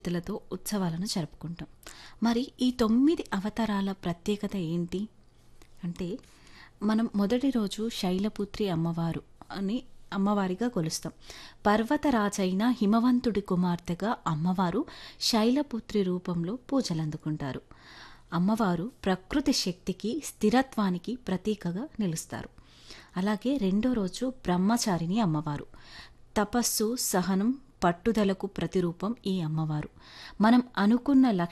తులతో ఉత్సవాలను జరుపుకుంటాం మరి ఈ తొమ్మిది అవతారాల ప్రత్యేకత ఏంటి అంటే మనం మొదటి రోజు శైలపుత్రి అమ్మవారు అని అమ్మవారిగా కొలుస్తాం పర్వతరాజైన హిమవంతుడి కుమార్తెగా అమ్మవారు శైలపుత్రి రూపంలో పూజలు అందుకుంటారు అమ్మవారు ప్రకృతి శక్తికి స్థిరత్వానికి ప్రతీకగా నిలుస్తారు అలాగే రెండో రోజు బ్రహ్మచారిణి అమ్మవారు తపస్సు సహనం పట్టుదలకు ప్రతిరూపం ఈ అమ్మవారు మనం అనుకున్న లక్ష్య